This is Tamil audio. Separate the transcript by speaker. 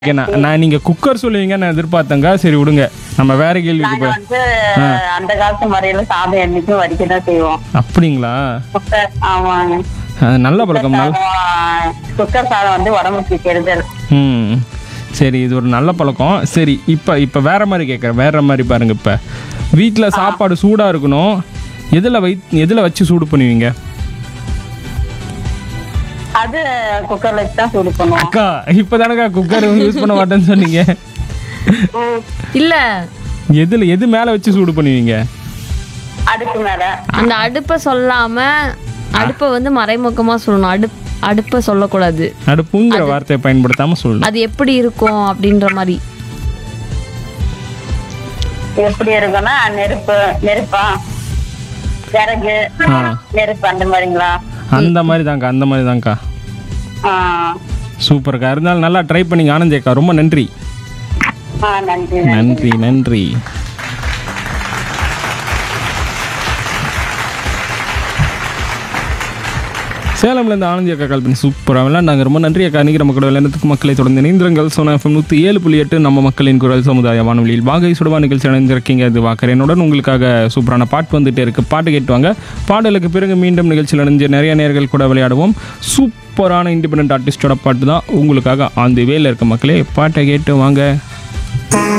Speaker 1: ஓகே நான் நான் நீங்கள் குக்கர் சொல்லுவீங்கன்னு நான் எதிர்பார்த்தேங்க சரி விடுங்க நம்ம வேற கேள்விக்கு
Speaker 2: நாங்க
Speaker 1: போய்
Speaker 2: வந்து அந்த காலத்து முறையில சாதம் என்னைக்கும் வடிக்க தான் செய்வோம்
Speaker 1: அப்படிங்களா
Speaker 2: குக்கர் ஆமாங்க
Speaker 1: அது நல்ல பழக்கம் நல்ல
Speaker 2: சாதம், குக்கர் சாதம் வந்து உடம்புக்கு கெடுதல்
Speaker 1: ம் சரி இது ஒரு நல்ல பழக்கம் சரி இப்போ இப்போ வேற மாதிரி கேட்குறேன் வேற மாதிரி பாருங்க இப்போ வீட்டில் சாப்பாடு சூடாக இருக்கணும் எதில் வை எதில் வச்சு சூடு பண்ணுவீங்க
Speaker 2: அது குக்கர்ல வச்சு தான் சூடு பண்ணுவோம்
Speaker 1: அக்கா இப்போ தானக்கா குக்கர் யூஸ் பண்ண மாட்டேன்னு சொன்னீங்க
Speaker 3: இல்ல
Speaker 1: எதில் எது மேலே வச்சு சூடு பண்ணுவீங்க
Speaker 2: அடுப்பு மேல
Speaker 3: அந்த அடுப்பை சொல்லாம அடுப்பை வந்து மறைமுகமா சொல்லணும் அடுப் அடுப்பை சொல்லக்கூடாது
Speaker 1: அடுப்புங்கிற வார்த்தையை பயன்படுத்தாமல் சொல்லணும்
Speaker 3: அது எப்படி இருக்கும் அப்படின்ற மாதிரி
Speaker 2: எப்படி இருக்குன்னா நெருப்பு நெருப்பா விறகு
Speaker 1: ஆ
Speaker 2: நெருப்பு அந்த மாதிரிங்களா
Speaker 1: அந்த மாதிரி தான்க்கா அந்த மாதிரி தான்க்கா
Speaker 2: ஆ
Speaker 1: சூப்பர்க்கா இருந்தாலும் நல்லா ட்ரை பண்ணிங்க ஆனந்தேக்கா ரொம்ப நன்றி
Speaker 2: ஆ நன்றி
Speaker 1: நன்றி நன்றி சேலம்லேருந்து ஆனந்தி அக்கா கால் பண்ணி சூப்பராக விளையாண்டாங்க ரொம்ப நன்றி அக்கா நிகர மக்களோட விளையாண்டதுக்கு மக்களை தொடர்ந்து இணைந்திரங்கள் சோனா எஃப்எம் நூற்றி ஏழு புள்ளி எட்டு நம்ம மக்களின் குரல் சமுதாய வானொலியில் வாகை சுடுவா நிகழ்ச்சி இணைந்திருக்கீங்க இது வாக்கரேனுடன் உங்களுக்காக சூப்பரான பாட்டு வந்துட்டே இருக்கு பாட்டு கேட்டுவாங்க பாடலுக்கு பிறகு மீண்டும் நிகழ்ச்சியில் இணைஞ்சு நிறைய நேர்கள் கூட விளையாடுவோம் சூப்பரான இண்டிபெண்ட் ஆர்டிஸ்டோட பாட்டு தான் உங்களுக்காக ஆன் தி வேல இருக்க மக்களே பாட்டை கேட்டு வாங்க